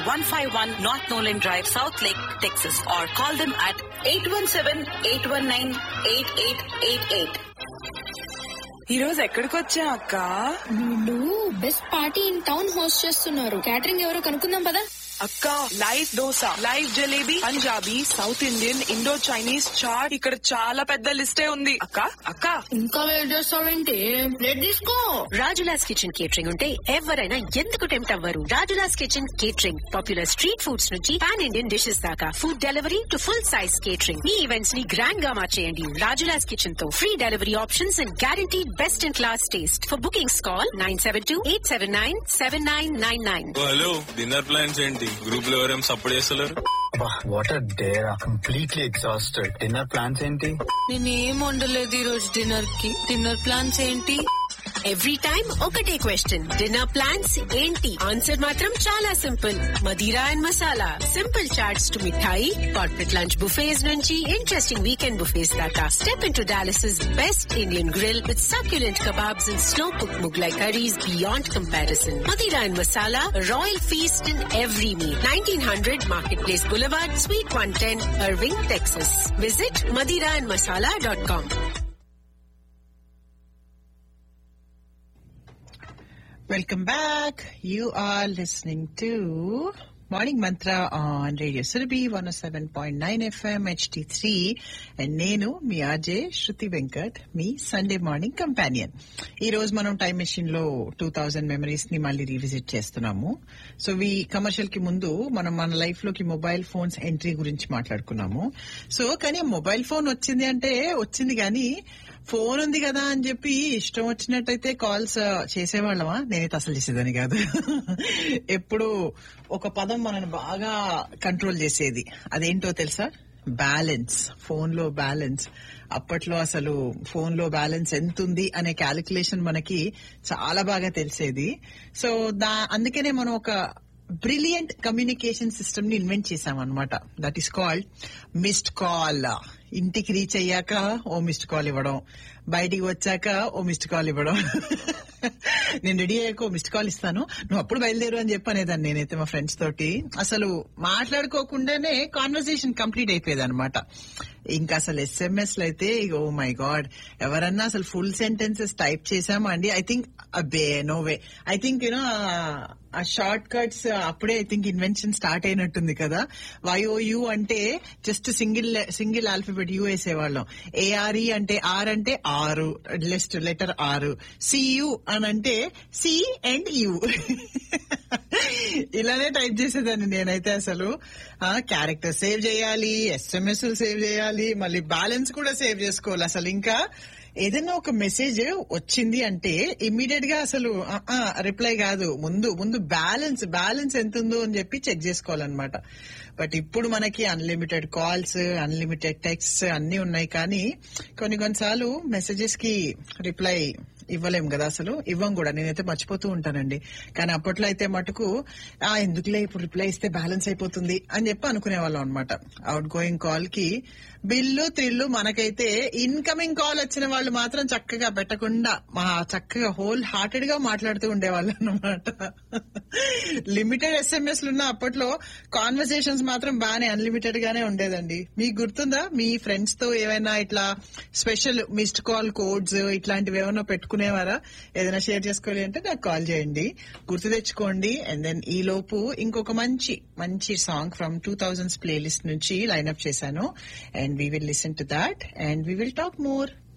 151 North Nolan Drive, South Lake, Texas or call them at 817-819-8888. ఈ రోజు ఎక్కడికి వచ్చా అక్క వీళ్ళు best party in town host చేస్తున్నారు క్యాటరింగ్ ఎవరో కనుక్కుందాం పదా అక్క live dosa live jalebi Punjabi South Indian Indo Chinese chaat ఇక్కడ చాలా పెద్ద లిస్టే ఉంది అక్క అక్క ఇంకా వెయిట్ చేస్తావేంటి ప్లేట్ తీసుకో రాజులాస్ కిచెన్ కేటరింగ్ ఉంటే ఎవరైనా ఎందుకు టెంప్ట్ అవ్వరు Rajula's kitchen catering popular street foods నుంచి పాన్ ఇండియన్ డిషెస్ దాకా food delivery to full size catering మీ ఈవెంట్స్ ని గ్రాండ్ గా మార్చేయండి రాజులాస్ కిచెన్ తో free delivery options and guarantee best in class taste for bookings call nine seven two eight seven nine seven nine nine nine ఓ, hello dinner plans ఏంటి group లో ఎవరేం support చేస్తలేరు what are they're completely exhausted dinner plans ఏంటి నేనేం వండలేదు ఈ రోజు డిన్నర్ కి డిన్నర్ ప్లాన్స్ ఏంటి ఎవ్రీ టైం ఒకటే క్వశ్చన్ డిన్నర్ ప్లాన్స్ ఏంటి ఆన్సర్ మాత్రం చాలా simple Madira and masala simple chats to mithai corporate lunch buffets నుంచి ఇంట్రెస్టింగ్ వీకెండ్ బుఫేస్ దాకా step into Dallas best Indian grill with succulent kebabs and slow cooked Mughlai curries beyond comparison. Madira and Masala, a royal feast in every meal. 1900 Marketplace Boulevard, Suite 110, Irving, Texas. Visit madiraandmasala.com. Welcome back. You are listening to Morning Mantra on Radio Surabhi 107.9 FM HD3 and నేను మీ RJ Shruti Venkat మీ Sunday morning companion ఈ రోజు మనం time machine లో two thousand memories ని మళ్ళీ revisit చేస్తున్నాము సో ఈ కమర్షియల్ కి ముందు మనం మన లైఫ్ లోకి మొబైల్ ఫోన్స్ ఎంట్రీ గురించి మాట్లాడుకున్నాము సో కానీ మొబైల్ ఫోన్ వచ్చింది అంటే వచ్చింది కానీ ఫోన్ ఉంది కదా అని చెప్పి ఇష్టం వచ్చినట్టయితే కాల్స్ చేసేవాళ్ళమా నేనైతే అసలు చేసేదని కాదు ఎప్పుడు ఒక పదం మనని బాగా కంట్రోల్ చేసేది అదేంటో తెలుసా బ్యాలెన్స్ ఫోన్ లో బ్యాలెన్స్ అప్పట్లో అసలు ఫోన్ లో బ్యాలెన్స్ ఎంత ఉంది అనే క్యాలిక్యులేషన్ మనకి చాలా బాగా తెలిసేది సో దా అందుకనే మనం ఒక బ్రిలియంట్ కమ్యూనికేషన్ సిస్టమ్ ని ఇన్వెంట్ చేసాం అనమాట that is called missed call ఇంటికి రీచ్ అయ్యాక ఓ మిస్డ్ కాల్ ఇవ్వడం బయటికి వచ్చాక ఓ మిస్డ్ కాల్ ఇవ్వడం నేను రెడీ అయ్యాక ఓ మిస్డ్ కాల్ ఇస్తాను నువ్వు అప్పుడు బయలుదేరు అని చెప్పనేదాన్ని నేనైతే మా ఫ్రెండ్స్ తోటి అసలు మాట్లాడుకోకుండానే కాన్వర్సేషన్ కంప్లీట్ అయిపోయేది అనమాట ఇంకా అసలు ఎస్ఎంఎస్ లో అయితే ఓ మై గాడ్ ఎవరన్నా అసలు ఫుల్ సెంటెన్సెస్ టైప్ చేసామా అండి ఐ థింక్ అబ్బే no way I think you know ఆ షార్ట్ కట్స్ అప్పుడే ఐ థింక్ ఇన్వెన్షన్ స్టార్ట్ అయినట్టుంది కదా వైఓయు అంటే just single single alphabet U వేసేవాళ్ళం ఏఆర్ఈ అంటే ఆర్ అంటే ఆరు లిస్ట్ లెటర్ ఆరు సియు అని అంటే సి అండ్ యు ఇలానే టైప్ చేసేదాన్ని నేనైతే అసలు క్యారెక్టర్ సేవ్ చేయాలి ఎస్ఎంఎస్ సేవ్ చేయాలి మళ్ళీ బ్యాలెన్స్ కూడా సేవ్ చేసుకోవాలి అసలు ఇంకా ఏదైనా ఒక మెసేజ్ వచ్చింది అంటే ఇమ్మీడియట్ గా అసలు రిప్లై కాదు ముందు ముందు బ్యాలెన్స్ బ్యాలెన్స్ ఎంత ఉందో అని చెప్పి చెక్ చేసుకోవాలన్నమాట బట్ ఇప్పుడు మనకి అన్లిమిటెడ్ కాల్స్ అన్లిమిటెడ్ టెక్స్ట్ అన్ని ఉన్నాయి కానీ కొన్ని కొన్నిసార్లు మెసేజెస్ కి రిప్లై ఇవ్వలేం కదా అసలు ఇవ్వం కూడా నేనైతే మర్చిపోతూ ఉంటానండి కానీ అప్పట్లో అయితే మటుకు ఆ ఎందుకులే ఇప్పుడు రిప్లై ఇస్తే బ్యాలెన్స్ అయిపోతుంది అని చెప్పి అనుకునే వాళ్ళం అనమాట అవుట్ గోయింగ్ కాల్ కి బిల్లు త్రిల్లు మనకైతే ఇన్కమింగ్ కాల్ వచ్చిన వాళ్ళు మాత్రం చక్కగా పెట్టకుండా మా చక్కగా హోల్ హార్టెడ్ గా మాట్లాడుతూ ఉండేవాళ్ళు అనమాట లిమిటెడ్ ఎస్ఎంఎస్ ఉన్న అప్పట్లో కాన్వర్సేషన్స్ మాత్రం బాగానే అన్లిమిటెడ్ గానే ఉండేదండి మీకు గుర్తుందా మీ ఫ్రెండ్స్ తో ఏమైనా ఇట్లా స్పెషల్ మిస్డ్ కాల్ కోడ్స్ ఇట్లాంటివి ఏమైనా పెట్టుకునేవారా ఏదైనా షేర్ చేసుకోవాలి అంటే నాకు కాల్ చేయండి గుర్తు తెచ్చుకోండి అండ్ దెన్ ఈ లోపు ఇంకొక మంచి మంచి song from two thousands playlist నుంచి లైన్అప్ చేశాను and we will listen to that and we will talk more